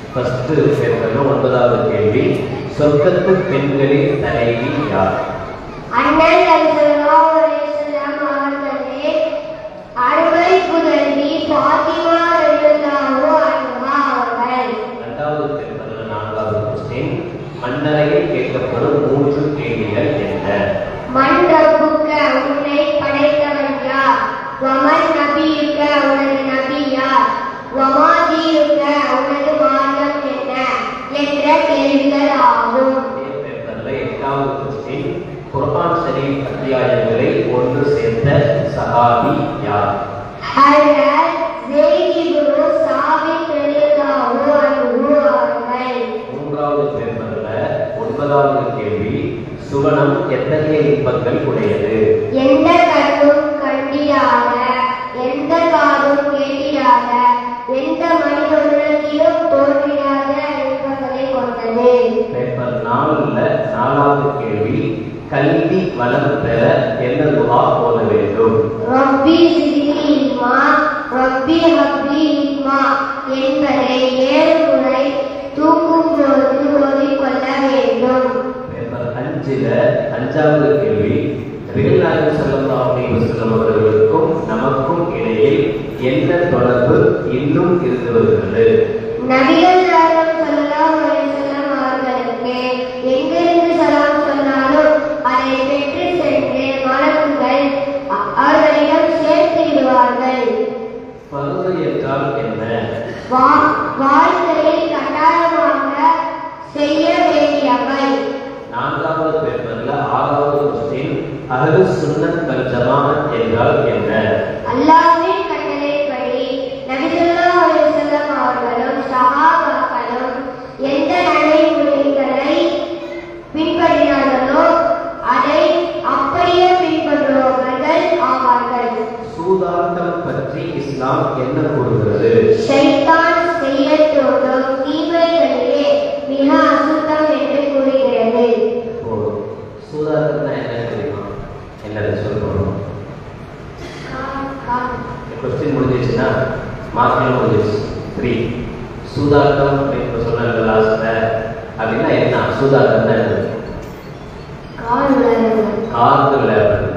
first பேப்பர்ல ஒன்பதாவது கேள்வி சொர்க்கத்து பெண்களின் தலைவி யார் அண்ணன் ஸல்லல்லாஹு அலைஹி வஸல்லம் அவர்களே அருமை புதல்வி ஃபாத்திமா ரலியல்லாஹு அன்ஹா அவர்கள் இரண்டாவது பேப்பர்ல நான்காவது கொஸ்டின் மன்னரையில் கேட்கப்படும் மூன்று கேள்விகள் என்ன மன் ரப்புக்க உன்னை படைத்தவன் யார் வமன் நபியுக்க உனது நபி யார் வமா தீனுக்க உனது மார்க்கம் என்ன என்ற கேள்விகள் ஆகும் அதே பேப்பர்ல எட்டாவது கொஸ்டின் குர்ஆன் ஷரீஃப் அத்தியாயங்களை ஒன்று சேர்த்த சஹாபி யார் ஹஜ்ரத் ஸெய்த் இப்னு சாபித் ரலியல்லாஹு அன்ஹு அவர்கள் மூன்றாவது பேப்பர்ல ஒன்பதாவது கேள்வி சுவனம் எத்தகைய இன்பங்கள் உடையது எந்த கண்ணும் கண்டிராத எந்த காதும் கேட்டிராத எந்த மனிதனிலும் தோன்றிராத இன்பங்களை கொண்டது பேப்பர் நாலுல நாலாவது கேள்வி கல்வி வளம் பெற என்ன துவா ஓத வேண்டும் ரப்பி சிதினி இல்மா ரப்பி ஹப்பி இல்மா என்பதை ஏழு முறை தூங்கும் போது ஓதிக்கொள்ள வேண்டும் பேப்பர் அஞ்சுல அஞ்சாவது கேள்வி நபிகள் நாயகம் ஸல்லல்லாஹு அலைஹி வஸல்லம் அவர்களுக்கும் நமக்கும் இடையில் என்ன தொடர்பு இன்னும் இருந்து வருகிறது நபிகள் நாயகம் ஸல்லல்லாஹு அலைஹி வஸல்லம் அவர்களுக்கு எங்கிருந்து சலாம் சொன்னாலும் அதை பெற்று சென்று மலக்குகள் அ- அவர்களிடம் சேர்த்து விடுவார்கள் பருது என்றால் என்ன வா- வாழ்க்கையில் கட்டாயமாக செய்ய வேண்டியவை நான்காவது பேப்பர்ல ஆறாவது கொஸ்டின் அஹ்லு சுன்னத் வல் ஜமாஅத் என்றால் என்ன அல்லாஹ்வின் கட்டளைப்படி நபி ஸல்லல்லாஹு அலைஹி வஸல்லம் அவர்களும் சஹாபாக்களும் எந்த நடைமுறைகளை பின்பற்றினார்களோ அதை அப்படியே பின்பற்றுபவர்கள் ஆவார்கள் சூதாட்டம் பற்றி இஸ்லாம் என்ன கூறுகிறது ஷைத்தான் செய்யத் தோன்றும் தீமைகளிலே மிக அசுத்தம் என்று கூறுகிறது இப்போ சூதாட்டம்னா என்ன தெரியுமா என்னது சொல்லணும் கொஸ்டின் முடிஞ்சிச்சுன்னா மார்க்கில் முடிஞ்சிச்சு த்ரீ சூதாட்டம் அப்படின்னு சொன்னாங்க லாஸ்ட்ல அப்படின்னா என்ன சூதாட்டம்னா என்ன கால் விளையாடுவது கார்டு விளையாடுறது